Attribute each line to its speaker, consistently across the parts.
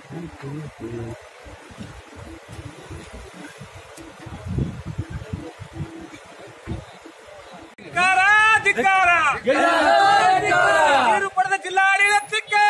Speaker 1: ಧಿಕ್ಕಾರ ಧಿಕ್ಕಾರ ನೀರು ಪಡೆದ ಜಿಲ್ಲಾಡಳಿತಕ್ಕೆ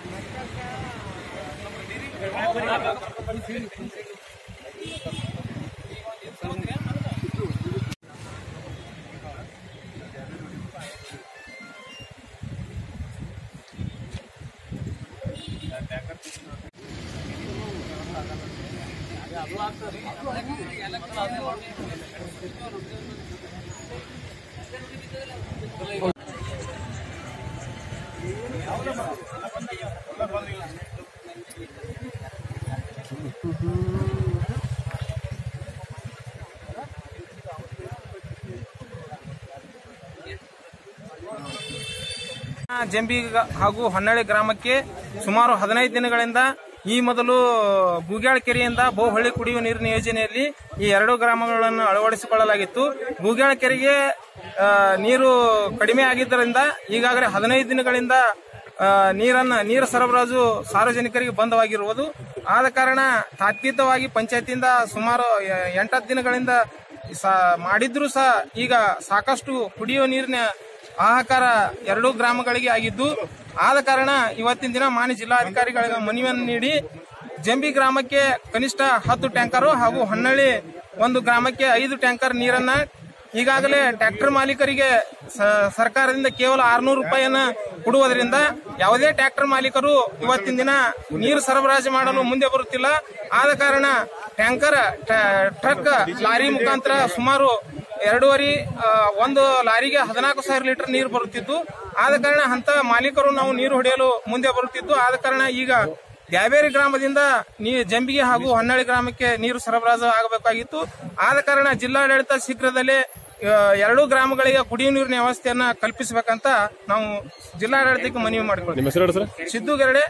Speaker 2: ಜಂಬಿ ಗ- ಹಾಗೂ ಹೊನ್ನಳ್ಳಿ ಗ್ರಾಮಕ್ಕೆ ಸುಮಾರು ಹದಿನೈದು ದಿನಗಳಿಂದ ಈ ಮೊದಲು ಬೂಗ್ಯಾಳ ಕೆರೆಯಿಂದ ಬಹುಹಳ್ಳಿ ಕುಡಿಯುವ ನೀರಿನ ಯೋಜನೆಯಲ್ಲಿ ಈ ಎರಡು ಗ್ರಾಮಗಳನ್ನು ಅಳವಡಿಸಿಕೊಳ್ಳಲಾಗಿತ್ತು ಬೂಗ್ಯಾಳ ಕೆರೆಗೆ ಆ, ನೀರು ಕಡಿಮೆ ಆಗಿದ್ದರಿಂದ ಈಗಾಗಲೇ ಹದಿನೈದು ದಿನಗಳಿಂದ ಆ, ನೀರನ್ನ ನೀರು ಸರಬರಾಜು ಸಾರ್ವಜನಿಕರಿಗೆ ಬಂಧವಾಗಿರುವುದು ಆದ ಕಾರಣ ತಾತ್ವಿಕವಾಗಿ ಪಂಚಾಯತಿಯಿಂದ ಸುಮಾರು ಎ- ಎಂಟತ್ತು ದಿನಗಳಿಂದ ಸ- ಮಾಡಿದ್ರೂ ಸಹ ಈಗ ಸಾಕಷ್ಟು ಕುಡಿಯುವ ನೀರಿನ ಹಾಹಾಕಾರ ಎರಡೂ ಗ್ರಾಮಗಳಿಗೆ ಆಗಿದ್ದು ಆದ ಕಾರಣ ಇವತ್ತಿನ ದಿನ ಮಾನ್ಯ ಜಿಲ್ಲಾಧಿಕಾರಿಗಳಿಗೆ ಮನವಿಯನ್ನು ನೀಡಿ ಜಂಬಿ ಗ್ರಾಮಕ್ಕೆ ಕನಿಷ್ಠ ಹತ್ತು ಟ್ಯಾಂಕರು ಹಾಗೂ ಹೊನ್ನಳ್ಳಿ ಒಂದು ಗ್ರಾಮಕ್ಕೆ ಐದು ಟ್ಯಾಂಕರ್ ನೀರನ್ನ ಈಗಾಗಲೇ ಟ್ರ್ಯಾಕ್ಟರ್ ಮಾಲೀಕರಿಗೆ ಸ- ಸರ್ಕಾರದಿಂದ ಕೇವಲ ಆರ್ನೂರು ರೂಪಾಯಿಯನ್ನ ಕೊಡುವುದರಿಂದ ಯಾವುದೇ ಟ್ರ್ಯಾಕ್ಟರ್ ಮಾಲೀಕರು ಇವತ್ತಿನ ದಿನ ನೀರು ಸರಬರಾಜು ಮಾಡಲು ಮುಂದೆ ಬರುತ್ತಿಲ್ಲ ಆದ ಕಾರಣ ಟ್ಯಾಂಕರ್ ಟ- ಟ್ರಕ್ ಲಾರಿ ಮುಖಾಂತರ ಸುಮಾರು ಎರಡೂವರೆ ಆ, ಒಂದು ಲಾರಿಗೆ ಹದಿನಾಲ್ಕು ಸಾವಿರ ಲೀಟರ್ ನೀರು ಬರುತ್ತಿದ್ದು ಆದ ಕಾರಣ ಅಂತ ಮಾಲೀಕರು ನಾವು ನೀರು ಹೊಡೆಯಲು ಮುಂದೆ ಬರುತ್ತಿದ್ದು ಆದ ಕಾರಣ ಈಗ ಗ್ಯಾಬೇರಿ ಗ್ರಾಮದಿಂದ ನೀ ಜಂಬಿಗೆ ಹಾಗೂ ಹೊನ್ನಳ್ಳಿ ಗ್ರಾಮಕ್ಕೆ ನೀರು ಸರಬರಾಜು ಆಗಬೇಕಾಗಿತ್ತು ಆದ ಕಾರಣ ಜಿಲ್ಲಾಡಳಿತ ಶೀಘ್ರದಲ್ಲೇ ಆ, ಎರಡೂ ಗ್ರಾಮಗಳಿಗೆ ಕುಡಿಯುವ ನೀರಿನ ವ್ಯವಸ್ಥೆಯನ್ನ ಕಲ್ಪಿಸಬೇಕಂತ ನಾವು ಜಿಲ್ಲಾಡಳಿತಕ್ಕೆ ಮನವಿ ಮಾಡಿಕೊಳ್ಳಿ
Speaker 3: ನಿಮ್ಮ ಹೆಸರು ಹೇಳಿ ಸರ್
Speaker 2: ಸಿದ್ದು ಗೆರಡೆ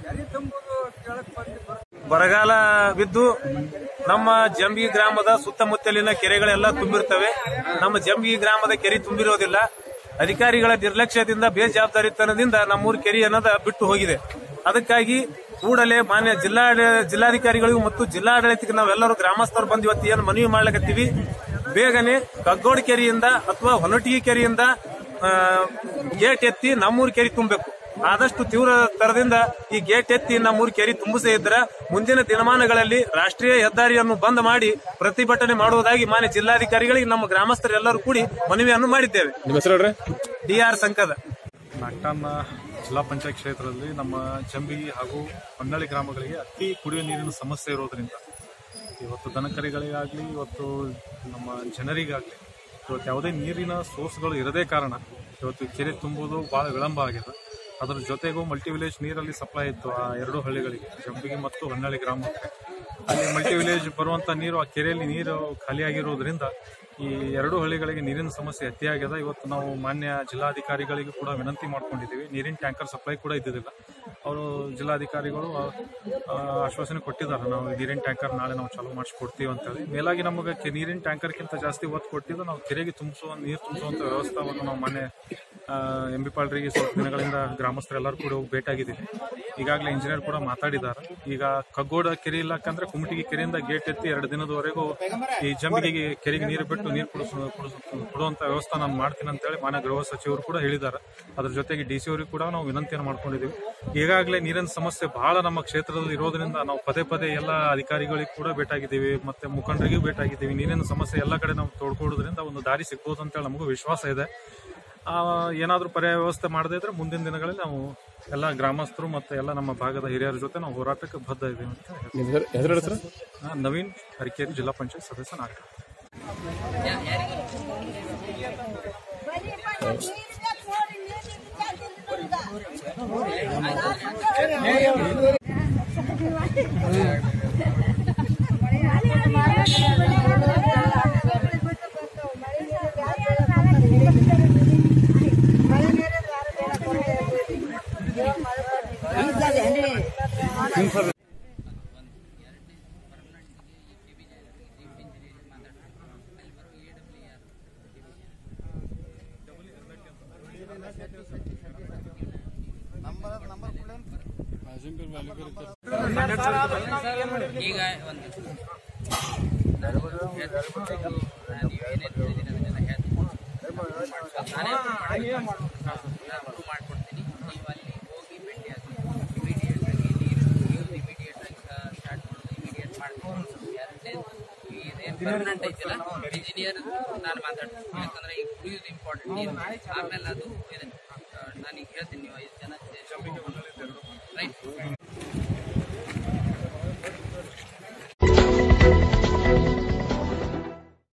Speaker 4: ಬರಗಾಲ ಬಿದ್ದು ನಮ್ಮ ಜಂಬಿ ಗ್ರಾಮದ ಸುತ್ತಮುತ್ತಲಿನ ಕೆರೆಗಳೆಲ್ಲ ತುಂಬಿರ್ತವೆ ನಮ್ಮ ಜಂಬಿ ಗ್ರಾಮದ ಕೆರೆ ತುಂಬಿರೋದಿಲ್ಲ ಅಧಿಕಾರಿಗಳ ನಿರ್ಲಕ್ಷ್ಯದಿಂದ ಬೇಜವಾಬ್ದಾರಿತನದಿಂದ ನಮ್ಮೂರು ಕೆರೆ ಅನ್ನೋದ ಬಿಟ್ಟು ಹೋಗಿದೆ ಅದಕ್ಕಾಗಿ ಕೂಡಲೇ ಮಾನ್ಯ ಜಿಲ್ಲಾ ಜಿಲ್ಲಾಧಿಕಾರಿಗಳಿಗೂ ಮತ್ತು ಜಿಲ್ಲಾಡಳಿತಕ್ಕೆ ನಾವೆಲ್ಲರೂ ಗ್ರಾಮಸ್ಥರು ಬಂದು ಇವತ್ತು ಏನು ಮನವಿ ಮಾಡ್ಲಕತ್ತೀವಿ ಬೇಗನೆ ಕಗ್ಗೋಡ್ ಕೆರೆಯಿಂದ ಅಥವಾ ಹೊನಟಿಗೆ ಕೆರೆಯಿಂದ ಆ, ಗೇಟ್ ಎತ್ತಿ ನಮ್ಮೂರು ಕೆರೆ ತುಂಬಬೇಕು ಆದಷ್ಟು ತೀವ್ರ ತರದಿಂದ ಈ ಗೇಟ್ ಎತ್ತಿ ನಮ್ಮೂರು ಕೆರೆ ತುಂಬಿಸೇ ಇದ್ರೆ ಮುಂದಿನ ದಿನಮಾನಗಳಲ್ಲಿ ರಾಷ್ಟ್ರೀಯ ಹೆದ್ದಾರಿಯನ್ನು ಬಂದ್ ಮಾಡಿ ಪ್ರತಿಭಟನೆ ಮಾಡುವುದಾಗಿ ಮಾನ್ಯ ಜಿಲ್ಲಾಧಿಕಾರಿಗಳಿಗೆ ನಮ್ಮ ಗ್ರಾಮಸ್ಥರೆಲ್ಲರೂ ಕೂಡಿ ಮನವಿಯನ್ನು ಮಾಡಿದ್ದೇವೆ
Speaker 3: ನಿಮ್ಮ ಹೆಸರು ಹೇಳ್ರಿ
Speaker 4: ಡಿ ಆರ್ ಸಂಕದ
Speaker 5: ನಾಗ್ಟಾನ್ನ ಜಿಲ್ಲಾ ಪಂಚಾಯತ್ ಕ್ಷೇತ್ರದಲ್ಲಿ ನಮ್ಮ ಜಂಬಿಗಿ ಹಾಗೂ ಹೊನ್ನಳ್ಳಿ ಗ್ರಾಮಗಳಿಗೆ ಅತಿ ಕುಡಿಯುವ ನೀರಿನ ಸಮಸ್ಯೆ ಇರೋದ್ರಿಂದ ಇವತ್ತು ದನಕರಿಗಳಿಗಾಗಲಿ ಇವತ್ತು ನಮ್ಮ ಜನರಿಗಾಗಲಿ ಇವತ್ತು ಯಾವುದೇ ನೀರಿನ ಸೋರ್ಸ್ಗಳು ಇರದೇ ಕಾರಣ ಇವತ್ತು ಕೆರೆ ತುಂಬುವುದು ಭಾಳ ವಿಳಂಬ ಆಗಿದೆ ಅದರ ಜೊತೆಗೂ ಮಲ್ಟಿ ವಿಲೇಜ್ ನೀರಲ್ಲಿ ಸಪ್ಲೈ ಇತ್ತು ಆ ಎರಡು ಹಳ್ಳಿಗಳಿಗೆ ಜಂಬಿಗಿ ಮತ್ತು ಹೊನ್ನಳ್ಳಿ ಗ್ರಾಮಕ್ಕೆ ಅಲ್ಲಿ ಮಲ್ಟಿ ವಿಲೇಜ್ ಬರುವಂತ ನೀರು ಆ ಕೆರೆಯಲ್ಲಿ ನೀರು ಖಾಲಿಯಾಗಿರೋದ್ರಿಂದ ಈ ಎರಡು ಹಳ್ಳಿಗಳಿಗೆ ನೀರಿನ ಸಮಸ್ಯೆ ಅತಿಯಾಗಿದೆ ಇವತ್ತು ನಾವು ಮಾನ್ಯ ಜಿಲ್ಲಾಧಿಕಾರಿಗಳಿಗೂ ಕೂಡ ವಿನಂತಿ ಮಾಡ್ಕೊಂಡಿದ್ದೀವಿ ನೀರಿನ ಟ್ಯಾಂಕರ್ ಸಪ್ಲೈ ಕೂಡ ಇದ್ದಿದ್ದಿಲ್ಲ ಅವರು ಜಿಲ್ಲಾಧಿಕಾರಿಗಳು ಆ, ಆಶ್ವಾಸನೆ ಕೊಟ್ಟಿದ್ದಾರೆ ನಾವು ನೀರಿನ ಟ್ಯಾಂಕರ್ ನಾಳೆ ನಾವು ಚಾಲೂ ಮಾಡಿಸ್ಕೊಡ್ತೀವಿ ಅಂತೇಳಿ ಮೇಲಾಗಿ ನಮಗೆ ಕೆ- ನೀರಿನ ಟ್ಯಾಂಕರ್ಗಿಂತ ಜಾಸ್ತಿ ಒತ್ತು ಕೊಟ್ಟಿದ್ದು ನಾವು ಕೆರೆಗೆ ತುಂಬಿಸುವ ನೀರು ತುಂಬಿಸುವಂತ ವ್ಯವಸ್ಥೆಯನ್ನು ನಾವು ಮಾನ್ಯ ಎಂ ಬಿ ಪಾಲ್ರಿಗೆ ಸ್ವಲ್ಪ ದಿನಗಳಿಂದ ಗ್ರಾಮಸ್ಥರೆಲ್ಲರೂ ಕೂಡ ಹೋಗಿ ಭೇಟಿಯಾಗಿದ್ದೀವಿ ಈಗಾಗಲೇ ಇಂಜಿನಿಯರ್ ಕೂಡ ಮಾತಾಡಿದ್ದಾರೆ ಈಗ ಕಗ್ಗೋಡ ಕೆರೆ ಇಲ್ಲಕ್ಕಂದ್ರೆ ಕುಮಟಿಗೆ ಕೆರೆಯಿಂದ ಗೇಟ್ ಎತ್ತಿ ಎರಡು ದಿನದವರೆಗೂ ಈ ಜಂಬಿಗೆ ಕೆರೆಗೆ ನೀರು ಬಿಟ್ಟು ನೀರು ಕುಡಿಸು ಕುಡಿಸು- ಕೊಡುವಂತ ವ್ಯವಸ್ಥೆ ನಾನು ಮಾಡ್ತೀನಿ ಅಂತೇಳಿ ಮಾನ್ಯ ಗೃಹ ಸಚಿವರು ಕೂಡ ಹೇಳಿದ್ದಾರೆ ಅದ್ರ ಜೊತೆಗೆ ಡಿ ಸಿ ಅವರಿಗೆ ಕೂಡ ನಾವು ವಿನಂತಿಯನ್ನು ಮಾಡ್ಕೊಂಡಿದ್ದೀವಿ ಈಗಾಗಲೇ ನೀರಿನ ಸಮಸ್ಯೆ ಬಹಳ ನಮ್ಮ ಕ್ಷೇತ್ರದಲ್ಲಿ ಇರೋದ್ರಿಂದ ನಾವು ಪದೇ ಪದೇ ಎಲ್ಲ ಅಧಿಕಾರಿಗಳಿಗೆ ಕೂಡ ಭೇಟಾಗಿದ್ದೀವಿ ಮತ್ತೆ ಮುಖಂಡರಿಗೂ ಭೇಟಾಗಿದ್ದೀವಿ ನೀರಿನ ಸಮಸ್ಯೆ ಎಲ್ಲ ಕಡೆ ನಾವು ತೋಡ್ಕೊಡೋದ್ರಿಂದ ಒಂದು ದಾರಿ ಸಿಗ್ಬೋದು ಅಂತೇಳಿ ನಮಗೂ ವಿಶ್ವಾಸ ಇದೆ ಆ, ಏನಾದ್ರೂ ಪರ್ಯಾಯ ವ್ಯವಸ್ಥೆ ಮಾಡದೇ ಇದ್ರೆ ಮುಂದಿನ ದಿನಗಳಲ್ಲಿ ನಾವು ಎಲ್ಲ ಗ್ರಾಮಸ್ಥರು ಮತ್ತೆ ಎಲ್ಲ ನಮ್ಮ ಭಾಗದ ಹಿರಿಯರ ಜೊತೆ ನಾವು ಹೋರಾಟಕ್ಕೆ ಬದ್ಧ ಇದ್ದೀವಿ ಅಂತ ಹೇಳ್ತೀನಿ.
Speaker 3: ನಿಮ್ಮ ಹೆಸರು ಹೆಸರು ಹೇಳಿ ಸರ್
Speaker 5: ನಾನು ನವೀನ್ ಹರಿಕೇರಿ ಜಿಲ್ಲಾ ಪಂಚಾಯತ್ ಸದಸ್ಯನಾಗ್ತೀನಿ
Speaker 3: ಈಗ ಒಂದು ನಾನು ಹೇಳ್ತೀನಿ, ನೀವು ಏನೇನು ಹೇಳಿದ್ದೀನಿ ಅದನ್ನೆಲ್ಲ ಹೇಳ್ತೀನಿ ನಾನೇ ಅಪ್ರೂವ್ ಮಾಡ್ಕೊಡ್ತೀನಿ ನೀವು ಅಲ್ಲಿ ಹೋಗಿ ಭೇಟಿ ಆಗಿ ಇಮಿಡಿಯೇಟ್ ಆಗಿ ನೀರು ನೀರು ಇಮಿಡಿಯೇಟ್ ಆಗಿ ಸ್ಟಾರ್ಟ್ ಮಾಡೋದು ಇಮಿಡಿಯೇಟ್ ಮಾಡ್ತೀನಿ ಇದೇನು ಪರ್ಮನೆಂಟ್ ಐತಿಲ್ಲ ಇಂಜಿನಿಯರ್ ನಾನು ಮಾತಾಡ್ತೀನಿ ಯಾಕಂದ್ರೆ ಈಗ ಕುಡಿಯೋದು ಇಂಪಾರ್ಟೆಂಟ್ ನೀರು ಆಮೇಲೆ ಅದು ಇದೆ ನಾನೀಗ ಹೇಳ್ತೀನಿ ನೀವು ಐದು ಜನ ರೈಟ್